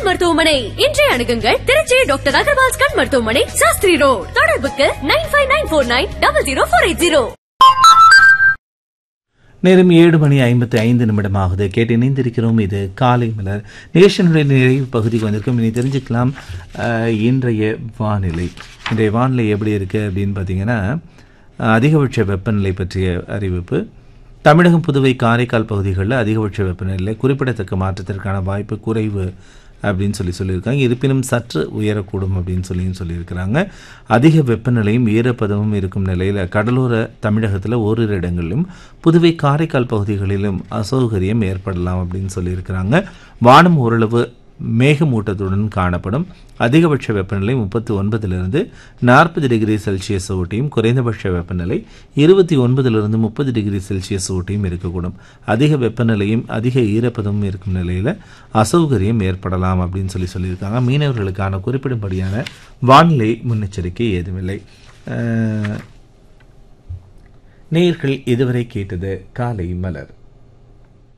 கண் மருத்துவமனை இன்றைய அணுகுங்கள் திருச்சி டாக்டர் அகர்வால்ஸ் கண் மருத்துவமனை சாஸ்திரி ரோட் தொடர்புக்கு nine five nine four nine double zero four eight zero நேரம் ஏழு மணி ஐம்பத்தி ஐந்து நிமிடமாகுது கேட்டு இணைந்திருக்கிறோம் இது காலை மலர் நிகழ்ச்சியினுடைய நிறைவு பகுதிக்கு வந்திருக்கோம் இனி தெரிஞ்சுக்கலாம் அஹ், இன்றைய வானிலை இன்றைய வானிலை எப்படி இருக்குது அப்படின்னு பார்த்தீங்கன்னா அஹ், அதிகபட்ச வெப்பநிலை பற்றிய அறிவிப்பு தமிழகம் புதுவை காரைக்கால் பகுதிகளில் அதிகபட்ச வெப்பநிலையில் குறிப்பிடத்தக்க மாற்றத்திற்கான வாய்ப்பு குறைவு அப்படின்னு சொல்லி சொல்லியிருக்காங்க இருப்பினும் சற்று உயரக்கூடும் அப்படின்னு சொல்லியும் சொல்லியிருக்கிறாங்க அதிக வெப்பநிலையும் ஈரப்பதமும் இருக்கும் நிலையில் கடலோர தமிழகத்தில் ஓரிரு இடங்களிலும் புதுவை காரைக்கால் பகுதிகளிலும் அசௌகரியம் ஏற்படலாம் அப்படின்னு சொல்லியிருக்கிறாங்க வானம் ஓரளவு மேகமூட்டத்துடன் காணப்படும் அதிகபட்ச வெப்பநிலை முப்பத்தி ஒன்பதிலிருந்து நாற்பது டிகிரி செல்சியஸ் ஊட்டியும் குறைந்தபட்ச வெப்பநிலை இருபத்தி ஒன்பதிலிருந்து முப்பது டிகிரி செல்சியஸ் ஊட்டியும் இருக்கக்கூடும் அதிக வெப்பநிலையும் அதிக ஈரப்பதமும் இருக்கும் நிலையில் அசௌகரியம் ஏற்படலாம் அப்படின்னு சொல்லி சொல்லியிருக்காங்க மீனவர்களுக்கான குறிப்பிடும்படியான வானிலை முன்னெச்சரிக்கை ஏதுமில்லை அஹ், நேயர்கள் இதுவரை கேட்டது காலை மலர்